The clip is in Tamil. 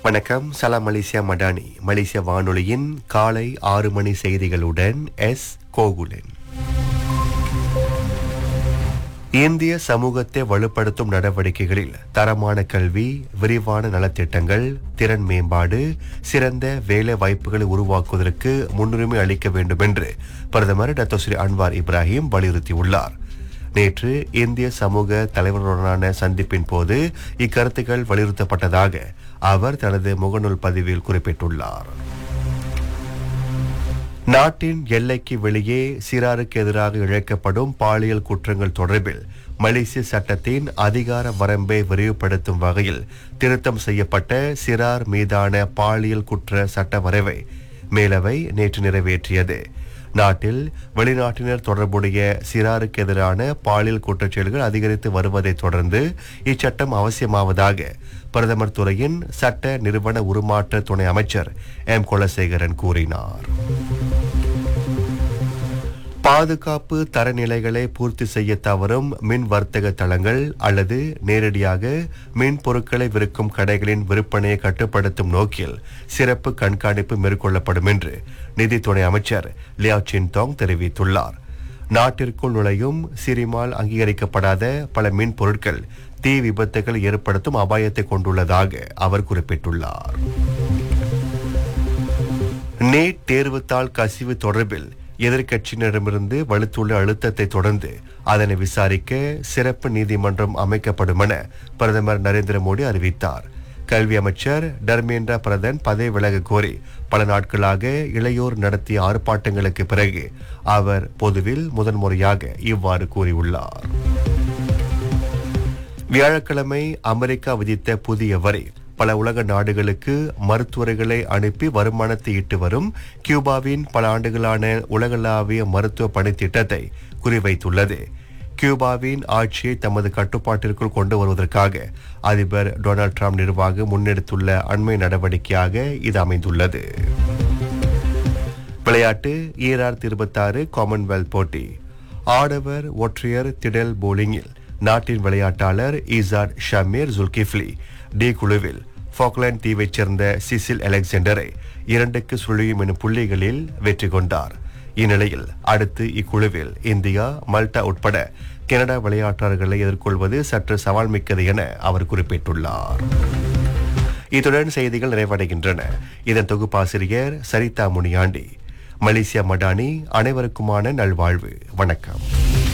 வணக்கம் சலாம் மலேசியா மடானி மலேசிய வானொலியின் காலை ஆறு மணி செய்திகளுடன் எஸ் கோகுலன் இந்திய சமூகத்தை வலுப்படுத்தும் நடவடிக்கைகளில் தரமான கல்வி விரிவான நலத்திட்டங்கள் திறன் மேம்பாடு சிறந்த வேலை வாய்ப்புகளை உருவாக்குவதற்கு முன்னுரிமை அளிக்க வேண்டும் என்று பிரதமர் டாக்டர் ஸ்ரீ அன்வார் இப்ராஹிம் வலியுறுத்தியுள்ளார் நேற்று இந்திய சமூக தலைவருடனான சந்திப்பின் போது இக்கருத்துக்கள் வலியுறுத்தப்பட்டதாக அவர் தனது முகநூல் பதிவில் குறிப்பிட்டுள்ளார் நாட்டின் எல்லைக்கு வெளியே சிறாருக்கு எதிராக இழைக்கப்படும் பாலியல் குற்றங்கள் தொடர்பில் மலேசிய சட்டத்தின் அதிகார வரம்பை விரிவுபடுத்தும் வகையில் திருத்தம் செய்யப்பட்ட சிறார் மீதான பாலியல் குற்ற சட்ட வரைவை மேலவை நேற்று நிறைவேற்றியது நாட்டில் வெளிநாட்டினர் தொடர்புடைய சிறாருக்கு எதிரான பாலியல் குற்றச்செயல்கள் அதிகரித்து வருவதைத் தொடர்ந்து இச்சட்டம் அவசியமாவதாக பிரதமர் துறையின் சட்ட நிறுவன உருமாற்ற துணை அமைச்சர் எம் குலசேகரன் கூறினார் பாதுகாப்பு தரநிலைகளை பூர்த்தி செய்ய தவறும் மின் வர்த்தக தளங்கள் அல்லது நேரடியாக மின் பொருட்களை விற்கும் கடைகளின் விற்பனையை கட்டுப்படுத்தும் நோக்கில் சிறப்பு கண்காணிப்பு மேற்கொள்ளப்படும் என்று நிதித்துறை அமைச்சர் லியாவ் சின்தோங் தெரிவித்துள்ளார் நாட்டிற்குள் நுழையும் சிரிமால் அங்கீகரிக்கப்படாத பல மின் பொருட்கள் தீ விபத்துகள் ஏற்படுத்தும் அபாயத்தை கொண்டுள்ளதாக அவர் குறிப்பிட்டுள்ளார் நீட் தேர்வுத்தாள் கசிவு தொடர்பில் எதிர்க்கட்சியினரிடமிருந்து வலுத்துள்ள அழுத்தத்தை தொடர்ந்து அதனை விசாரிக்க சிறப்பு நீதிமன்றம் அமைக்கப்படும் என பிரதமர் நரேந்திர மோடி அறிவித்தார் கல்வி அமைச்சர் தர்மேந்திர பிரதான் பதவி விலக கோரி பல நாட்களாக இளையோர் நடத்திய ஆர்ப்பாட்டங்களுக்கு பிறகு அவர் பொதுவில் முதன்முறையாக இவ்வாறு கூறியுள்ளார் வியாழக்கிழமை அமெரிக்கா விதித்த புதிய வரி பல உலக நாடுகளுக்கு மருத்துவர்களை அனுப்பி வருமானத்தை ஈட்டு வரும் கியூபாவின் பல ஆண்டுகளான உலகளாவிய மருத்துவ பணித்திட்டத்தை குறிவைத்துள்ளது கியூபாவின் ஆட்சியை தமது கட்டுப்பாட்டிற்குள் கொண்டு வருவதற்காக அதிபர் டொனால்ட் ட்ரம்ப் நிர்வாகம் முன்னெடுத்துள்ள அண்மை நடவடிக்கையாக இது அமைந்துள்ளது விளையாட்டு ஈராயிரத்தி இருபத்தாறு காமன்வெல்த் போட்டி ஆடவர் ஒற்றையர் திடல் போலிங்கில் நாட்டின் விளையாட்டாளர் ஈசாட் ஷமீர் ஜுல்கிஃப்லி டி குழுவில் ஃபாக்லாந்து தீவைச் சேர்ந்த சிசில் அலெக்சாண்டரை இரண்டுக்கு சுழியும் எனும் புள்ளிகளில் வெற்றி கொண்டார் இந்நிலையில் அடுத்து இக்குழுவில் இந்தியா மல்டா உட்பட கனடா விளையாட்டாளர்களை எதிர்கொள்வது சற்று சவால் மிக்கது என அவர் குறிப்பிட்டுள்ளார் இத்துடன் செய்திகள் நிறைவடைகின்றன இதன் தொகுப்பாசிரியர் சரிதா முனியாண்டி மலேசியா மடானி அனைவருக்குமான நல்வாழ்வு வணக்கம்